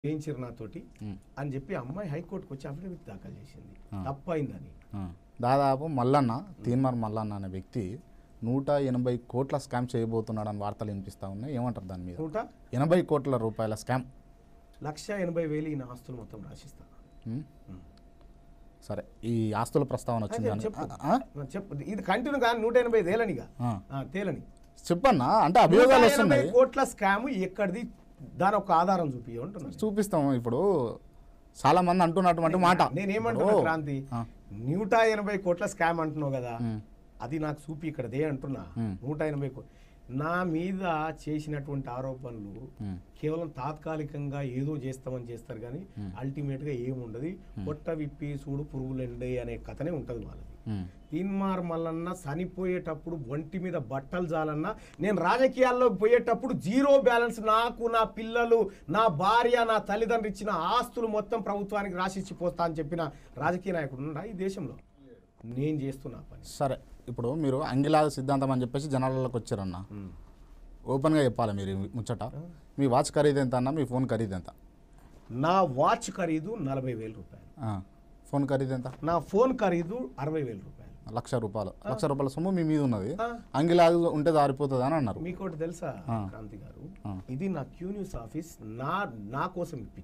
వేయించారు నాతోటి అని చెప్పి అమ్మాయి హైకోర్టుకు వచ్చి అఫిడవిట్ దాఖలు చేసింది తప్పైందని ఆ. దాదాపు మల్లన్న తీన్మార్ మల్లన్న అనే వ్యక్తి నూట ఎనభై కోట్ల స్కామ్ చేయబోతున్నాడని వార్తలు వినిపిస్తా ఉన్నాయి ఏమంటారు దాని మీద నూట ఎనభై కోట్ల రూపాయల స్కామ్ లక్ష ఎనభై వేలు ఈయన ఆస్తులు మొత్తం రాసిస్తా ఉమ్. సరే ఈ ఆస్తుల ప్రస్తావన వచ్చింది అదే అని- చెప్పు. ఆ? చెప్పు ఇది కంటిన్యూ కానీ నూట ఎనభై తేలనిగా ఆ. ఆ, తేలని చెప్పన్నా అంటే అభియోగాలు నూట ఎనభై వస్తున్నాయి కోట్ల స్కామ్ ఎక్కడిది దాని ఒక ఆధారం చూపి అంటున్నాను చూపిస్తాం ఇప్పుడు చాలా మంది అంటున్నటువంటి మాట నేనేమంటున్నా ఇప్పుడు, క్రాంతి ఆ. నూట ఎనభై కోట్ల స్కామ్ అంటున్నావు కదా ఉమ్. అది నాకు చూపి ఇక్కడ దే అంటున్నా ఉమ్. నూట ఎనభై కో నా మీద చేసినటువంటి ఆరోపణలు ఉమ్. కేవలం తాత్కాలికంగా ఏదో చేస్తామని చేస్తారు కానీ అల్టిమేట్ గా ఏముండదు పొట్ట విప్పి చూడు పురుగులండి అనే కథనే ఉంటది వాళ్ళది ఉమ్. తీన్మార్ మల్లన్న చనిపోయేటప్పుడు ఒంటి మీద బట్టలు జాలన్నా నేను రాజకీయాల్లోకి పోయేటప్పుడు జీరో బ్యాలెన్స్ నాకు నా పిల్లలు నా భార్య నా తల్లిదండ్రులు ఇచ్చిన ఆస్తులు మొత్తం ప్రభుత్వానికి రాసిచ్చి పోస్తా అని చెప్పిన రాజకీయ నాయకుడు ఉన్నాడా ఈ దేశంలో నేను చేస్తున్నా పని సరే ఇప్పుడు మీరు అంగిలాద సిద్ధాంతం అని చెప్పేసి జనాలలోకి వచ్చారన్న ఓపెన్గా చెప్పాలి మీరు ఈ ముచ్చట మీ వాచ్ ఖరీదు ఎంత అన్న మీ ఫోన్ ఖరీదు ఎంత నా వాచ్ ఖరీదు నలభై వేల రూపాయలు ఆ. ఫోన్ ఖరీదు ఎంత నా ఫోన్ ఖరీదు అరవై వేల రూపాయలు లక్ష రూపాయలు లక్ష రూపాయల సొమ్ము మీ మీద ఉన్నది ఆ. అంగిలాదు ఉంటే జారిపోతుంది అని అన్నారు మీకోటి తెలుసా ఆ. క్రాంతి గారు ఆ. ఇది నా క్యూ న్యూస్ ఆఫీస్ నా నా కోసం ఇప్పించింది